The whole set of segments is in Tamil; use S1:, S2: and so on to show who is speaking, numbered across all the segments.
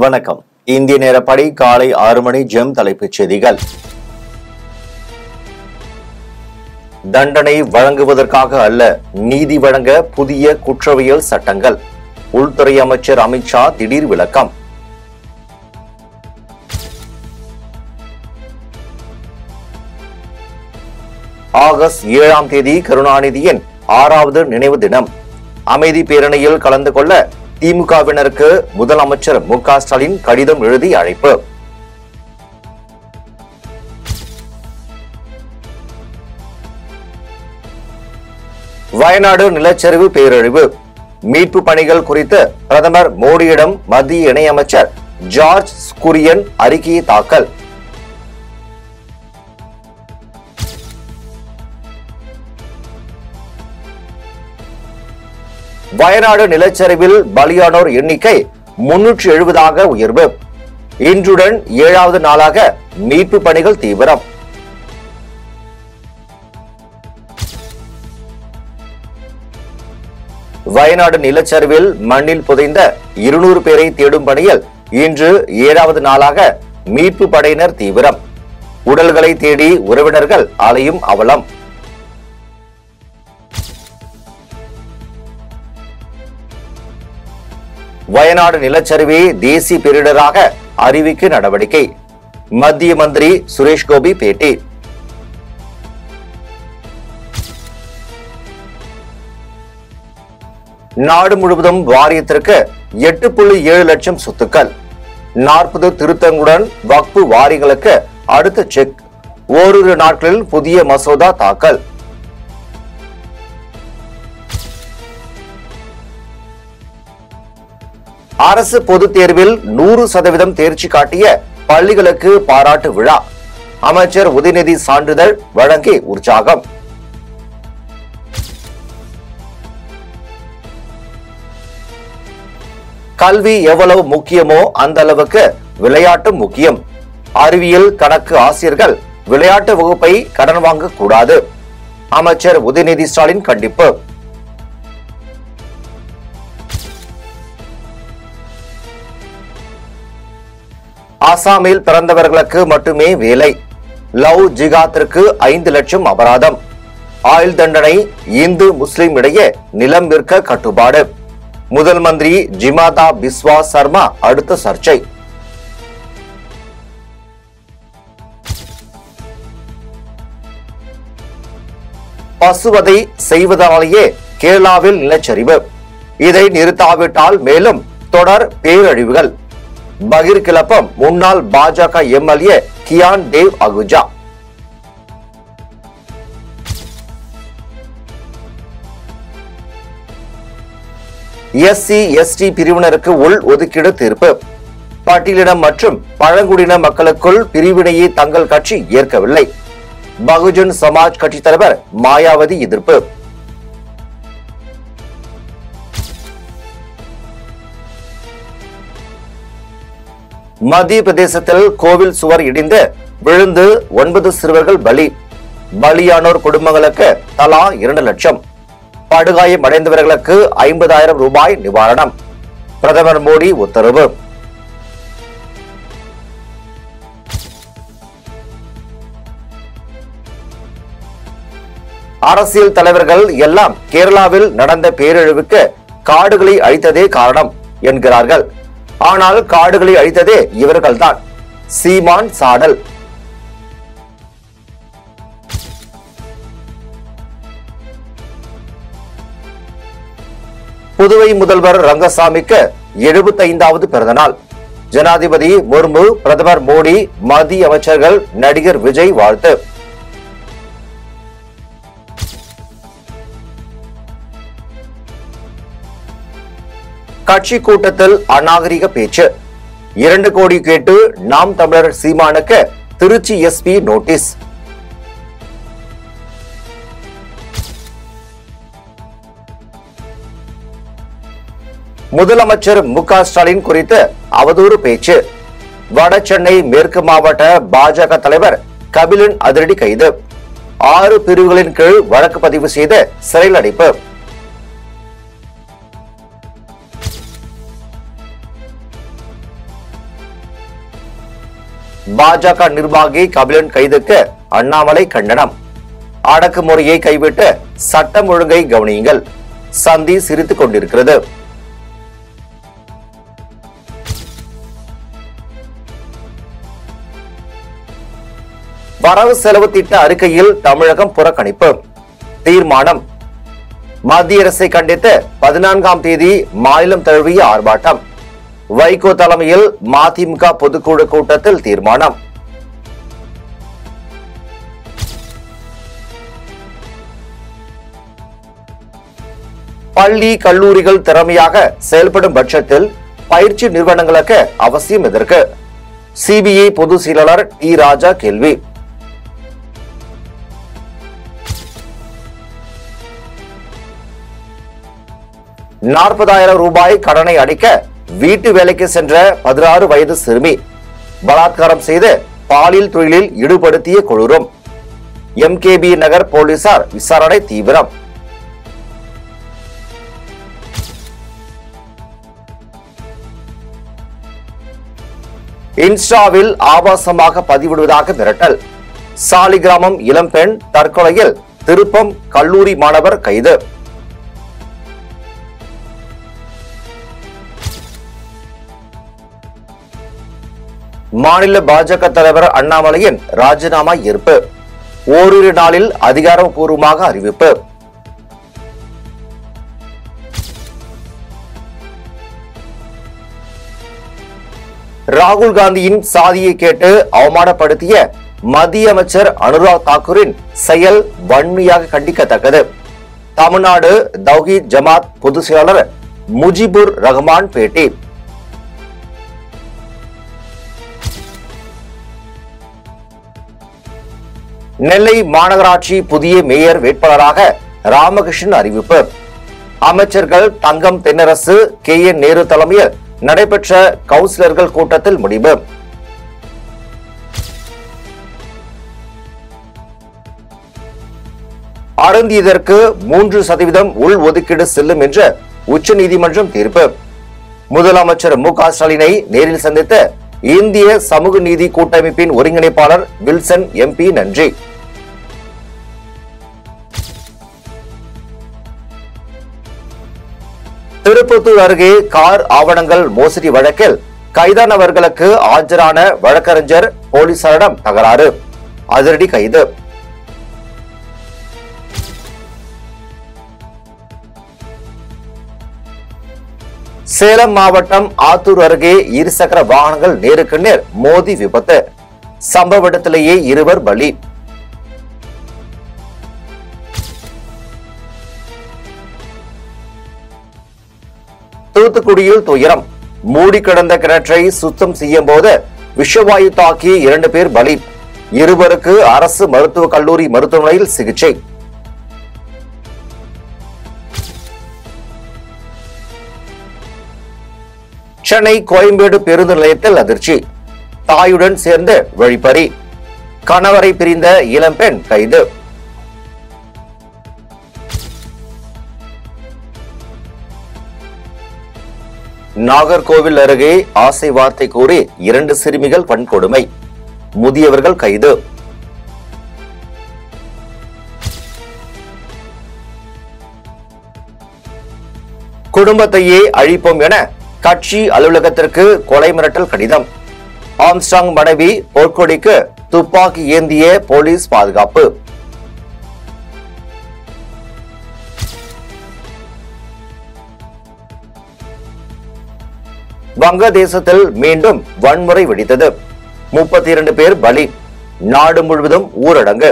S1: வணக்கம் இந்திய நேரப்படி காலை ஆறு மணி ஜெம் தலைப்புச் செய்திகள் தண்டனை வழங்குவதற்காக அல்ல நீதி வழங்க புதிய குற்றவியல் சட்டங்கள் உள்துறை அமைச்சர் அமித்ஷா திடீர் விளக்கம் ஆகஸ்ட் ஏழாம் தேதி கருணாநிதியின் ஆறாவது நினைவு தினம் அமைதி பேரணியில் கலந்து கொள்ள திமுகவினருக்கு முதலமைச்சர் மு க ஸ்டாலின் கடிதம் எழுதி அழைப்பு வயநாடு நிலச்சரிவு பேரழிவு மீட்பு பணிகள் குறித்து பிரதமர் மோடியிடம் மத்திய இணையமைச்சர் ஜார்ஜ் குரியன் அறிக்கையை தாக்கல் வயநாடு நிலச்சரிவில் பலியானோர் எண்ணிக்கை முன்னூற்று எழுபதாக உயர்வு இன்றுடன் ஏழாவது நாளாக மீட்பு பணிகள் தீவிரம் வயநாடு நிலச்சரிவில் மண்ணில் புதைந்த இருநூறு பேரை தேடும் பணியில் இன்று ஏழாவது நாளாக மீட்பு படையினர் தீவிரம் உடல்களை தேடி உறவினர்கள் அலையும் அவலம் வயநாடு நிலச்சரிவை தேசிய பேரிடராக அறிவிக்க நடவடிக்கை மத்திய மந்திரி சுரேஷ் கோபி பேட்டி நாடு முழுவதும் வாரியத்திற்கு எட்டு புள்ளி ஏழு லட்சம் சொத்துக்கள் நாற்பது திருத்தங்களுடன் வக்பு வாரிகளுக்கு அடுத்த செக் ஓரிரு நாட்களில் புதிய மசோதா தாக்கல் அரசு பொதுத் தேர்வில் நூறு சதவீதம் தேர்ச்சி காட்டிய பள்ளிகளுக்கு பாராட்டு விழா அமைச்சர் உதயநிதி சான்றிதழ் வழங்கி உற்சாகம் கல்வி எவ்வளவு முக்கியமோ அந்த அளவுக்கு விளையாட்டும் முக்கியம் அறிவியல் கணக்கு ஆசிரியர்கள் விளையாட்டு வகுப்பை கடன் வாங்க கூடாது அமைச்சர் உதயநிதி ஸ்டாலின் கண்டிப்பு ஆசாமில் பிறந்தவர்களுக்கு மட்டுமே வேலை லவ் ஜிகாத்திற்கு ஐந்து லட்சம் அபராதம் ஆயுள் தண்டனை இந்து முஸ்லிம் இடையே நிலம் விற்க கட்டுப்பாடு முதல் மந்திரி ஜிமாதா பிஸ்வா சர்மா அடுத்த சர்ச்சை பசுவதை செய்வதனாலேயே கேரளாவில் நிலச்சரிவு இதை நிறுத்தாவிட்டால் மேலும் தொடர் பேரழிவுகள் பகிர் கிளப்பம் முன்னாள் Bajaka MLA Gyan Dev Ahuja SC ST பிரிவினருக்கு உள் ஒதுக்கீடு தீர்ப்பு பட்டியலினம் மற்றும் பழங்குடியின மக்களுக்குள் பிரிவினையை தங்கள் கட்சி ஏற்கவில்லை பகுஜன் சமாஜ் கட்சி தலைவர் மாயாவதி எதிர்ப்பு மத்திய பிரதேசத்தில் கோவில் சுவர் இடிந்து விழுந்து ஒன்பது சிறுவர்கள் பலி பலியானோர் குடும்பங்களுக்கு தலா இரண்டு லட்சம் படுகாயம் அடைந்தவர்களுக்கு ஐம்பதாயிரம் ரூபாய் நிவாரணம் பிரதமர் மோடி உத்தரவு அரசியல் தலைவர்கள் எல்லாம் கேரளாவில் நடந்த பேரழிவுக்கு காடுகளை அழித்ததே காரணம் என்கிறார்கள் ஆனால் காடுகளை அழித்ததே இவர்கள்தான் சீமான் சாடல் புதுவை முதல்வர் ரங்கசாமிக்கு எழுபத்தைந்தாவது பிறந்தநாள் ஜனாதிபதி முர்மு பிரதமர் மோடி மத்திய அமைச்சர்கள் நடிகர் விஜய் வாழ்த்து கட்சி கூட்டத்தில் அநாகரிக பேச்சு இரண்டு கோடி கேட்டு நாம் தமிழர் சீமானுக்கு திருச்சி எஸ்பி நோட்டீஸ் முதலமைச்சர் மு க ஸ்டாலின் குறித்து அவதூறு பேச்சு வட சென்னை மேற்கு மாவட்ட பாஜக தலைவர் கபிலன் அதிரடி கைது ஆறு பிரிவுகளின் கீழ் வழக்கு பதிவு செய்து சிறையில் அடைப்பு பாஜக நிர்வாகி கபிலன் கைதுக்கு அண்ணாமலை கண்டனம் அடக்குமுறையை கைவிட்டு சட்டம் ஒழுங்கை கவனியுங்கள் சந்தி சிரித்துக் கொண்டிருக்கிறது வரவு செலவு திட்ட அறிக்கையில் தமிழகம் புறக்கணிப்பு தீர்மானம் மத்திய அரசை கண்டித்து பதினான்காம் தேதி மாநிலம் தழுவிய ஆர்ப்பாட்டம் வைகோ தலைமையில் மதிமுக பொதுக்குழு கூட்டத்தில் தீர்மானம் பள்ளி கல்லூரிகள் திறமையாக செயல்படும் பட்சத்தில் பயிற்சி நிறுவனங்களுக்கு அவசியம் எதற்கு சிபிஐ பொதுச் செயலாளர் டி ராஜா கேள்வி நாற்பதாயிரம் ரூபாய் கடனை அடிக்க வீட்டு வேலைக்கு சென்ற பதினாறு வயது சிறுமி பலாத்காரம் செய்து பாலியல் தொழிலில் ஈடுபடுத்திய கொடூரம் எம்கேபி நகர் போலீசார் விசாரணை தீவிரம் இன்ஸ்டாவில் ஆபாசமாக பதிவிடுவதாக மிரட்டல் சாலிகிராமம் இளம்பெண் தற்கொலையில் திருப்பம் கல்லூரி மாணவர் கைது மாநில பாஜக தலைவர் அண்ணாமலையின் ராஜினாமா ஏற்பு ஓரிரு நாளில் அதிகாரப்பூர்வமாக அறிவிப்பு ராகுல் காந்தியின் சாதியை கேட்டு அவமானப்படுத்திய மத்திய அமைச்சர் அனுராக் தாக்கூரின் செயல் வன்மையாக கண்டிக்கத்தக்கது தமிழ்நாடு தௌஹீத் ஜமாத் பொதுச் செயலாளர் முஜிபுர் ரஹ்மான் பேட்டி நெல்லை மாநகராட்சி புதிய மேயர் வேட்பாளராக ராமகிருஷ்ணன் அறிவிப்பு அமைச்சர்கள் தங்கம் தென்னரசு கே என் நேரு தலைமையில் நடைபெற்ற கவுன்சிலர்கள் கூட்டத்தில் முடிவு அருந்தியதற்கு மூன்று சதவீதம் உள் ஒதுக்கீடு செல்லும் என்று உச்சநீதிமன்றம் தீர்ப்பு முதலமைச்சர் மு க ஸ்டாலினை நேரில் சந்தித்த இந்திய சமூக நீதி கூட்டமைப்பின் ஒருங்கிணைப்பாளர் வில்சன் எம்பி நன்றி திருப்பத்தூர் அருகே கார் ஆவணங்கள் மோசடி வழக்கில் கைதானவர்களுக்கு ஆஜரான வழக்கறிஞர் போலீசாரிடம் தகராறு அதிரடி கைது சேலம் மாவட்டம் ஆத்தூர் அருகே இருசக்கர வாகனங்கள் நேருக்கு நேர் மோதி விபத்து சம்பவ இடத்திலேயே இருவர் பலி தூத்துக்குடியில் துயரம் மூடி கிடந்த கிணற்றை சுத்தம் செய்யும் போது விஷவாயு தாக்கி இரண்டு பேர் பலி இருவருக்கு அரசு மருத்துவக் கல்லூரி மருத்துவமனையில் சிகிச்சை சென்னை கோயம்பேடு பேருந்து நிலையத்தில் அதிர்ச்சி தாயுடன் சேர்ந்து வழிப்பறி கணவரை பிரிந்த இளம்பெண் கைது நாகர்கோவில் அருகே ஆசை வார்த்தை கூறி இரண்டு சிறுமிகள் வன்கொடுமை முதியவர்கள் கைது குடும்பத்தையே அழிப்போம் என கட்சி அலுவலகத்திற்கு கொலை மிரட்டல் கடிதம் ஆம்ஸ்டாங் மனைவி போர்க்கொடிக்கு துப்பாக்கி ஏந்திய போலீஸ் பாதுகாப்பு வங்கதேசத்தில் மீண்டும் வன்முறை வெடித்தது முப்பத்தி இரண்டு பேர் பலி நாடு முழுவதும் ஊரடங்கு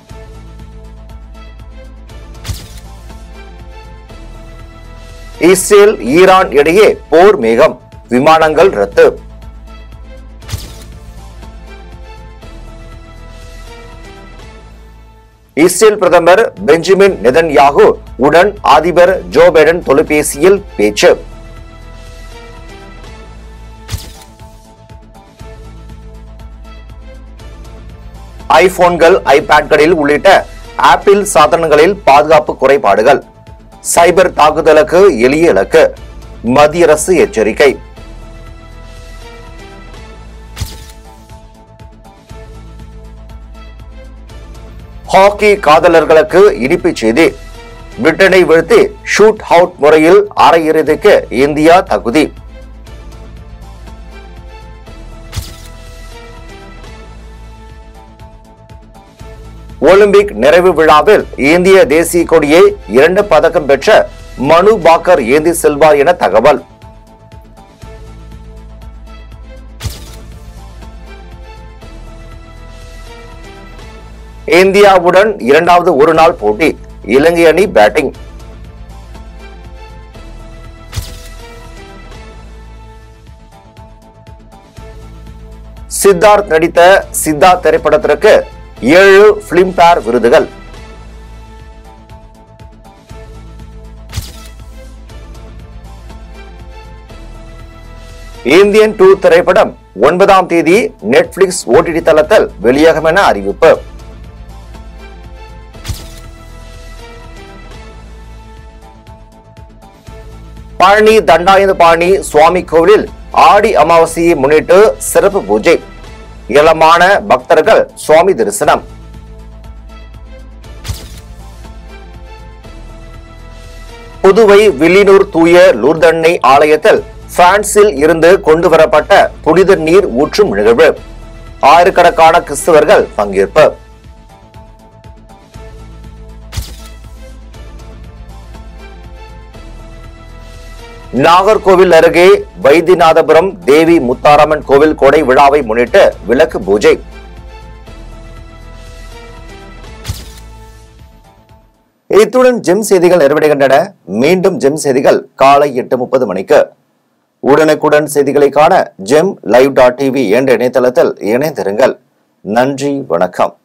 S1: இஸ்ரேல் ஈரான் இடையே போர் மேகம் விமானங்கள் ரத்து இஸ்ரேல் பிரதமர் பெஞ்சமின் நெதன்யாகு உடன் அதிபர் ஜோ பைடன் தொலைபேசியில் பேச்சு ஐபோன்கள் ஐபேட்களில் உள்ளிட்ட ஆப்பிள் சாதனங்களில் பாதுகாப்பு குறைபாடுகள் சைபர் தாக்குதலுக்கு எளிய இலக்கு மத்திய அரசு எச்சரிக்கை ஹாக்கி காதலர்களுக்கு இனிப்பு செய்தி பிரிட்டனை வீழ்த்தி ஷூட் அவுட் முறையில் அரையிறுதிக்கு இந்தியா தகுதி ஒலிம்பிக் நிறைவு விழாவில் இந்திய தேசிய கொடியை இரண்டு பதக்கம் பெற்ற மனு பாக்கர் ஏந்தி செல்வார் என தகவல் இந்தியாவுடன் இரண்டாவது ஒருநாள் போட்டி இலங்கை அணி பேட்டிங் சித்தார்த் நடித்த சித்தார்த் திரைப்படத்திற்கு ஏழு பிலிம்பேர் விருதுகள் இந்தியன் டூ திரைப்படம் ஒன்பதாம் தேதி நெட்ஃபிளிக்ஸ் ஓடிடி தளத்தில் வெளியாகும் என அறிவிப்பு பழனி தண்டாயுதபாணி சுவாமி கோவிலில் ஆடி அமாவாசையை முன்னிட்டு சிறப்பு பூஜை இளமான பக்தர்கள் சுவாமி தரிசனம் புதுவை வில்லியனூர் தூய லூர்தண்ணை ஆலயத்தில் பிரான்சில் இருந்து கொண்டு வரப்பட்ட புனித நீர் ஊற்றும் நிகழ்வு ஆயிரக்கணக்கான கிறிஸ்தவர்கள் பங்கேற்பு நாகர்கோவில் அருகே வைத்தியநாதபுரம் தேவி முத்தாரம்மன் கோவில் கொடை விழாவை முன்னிட்டு விளக்கு பூஜை இத்துடன் ஜெம் செய்திகள் நிறைவடைகின்றன மீண்டும் ஜெம் செய்திகள் காலை எட்டு முப்பது மணிக்கு உடனுக்குடன் செய்திகளை காண ஜெம் லைவ் டாட் டிவி என்ற இணையதளத்தில் இணைந்திருங்கள் நன்றி வணக்கம்